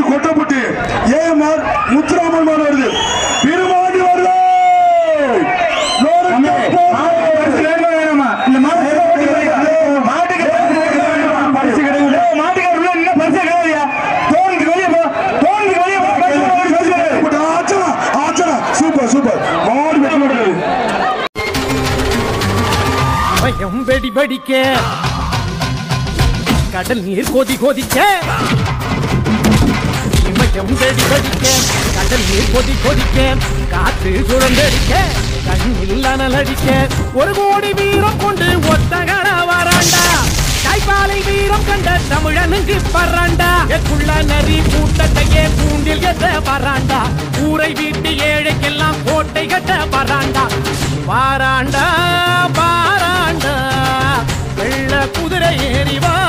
Kottapatti AMR Muthuraman மாடு வருது பெருமாடி வருது லோரன்ஸ் பரிசு வேணுமா வேணாமா? இந்த மாடு மாட்டுக்கு பரிசு கிடையாது. மாட்டுக்காரர் உள்ள நின்னு பரிசே கிடையாதுயா. தோணுக்கு வெளியே போ. தோணுக்கு வெளியே போ. பரிசு கிடையாது, பரிசு கிடையாது. ஆச்சனா ஆச்சனா சூப்பர் சூப்பர் மாடு வெற்றி பெற்றது பயம் வெடி வெடிக்க கடல் நீர் கொதி கொதிக்க இமயம் வெடி வெடிக்க கடல் நீர் கொதி கொதிக்க காற்று சுழந்தடிக்க கண்ணில் அனலடிக்க ஒரு கோடி வீரம் கொண்டு ஒத்தகர வராண்டா தாய்ப்பாலை வீரம் கண்ட தமிழனுக்கு பறாண்டா எக்குள்ள நரி கூட்டத்தையே கூண்டில் எத்த வராண்டா ஊரை வீட்டு ஏழைக்கெல்லாம் கோட்டை கட்ட வராண்டா பாராண்டா பாராண்டா வெள்ள குதிரை ஏறி வா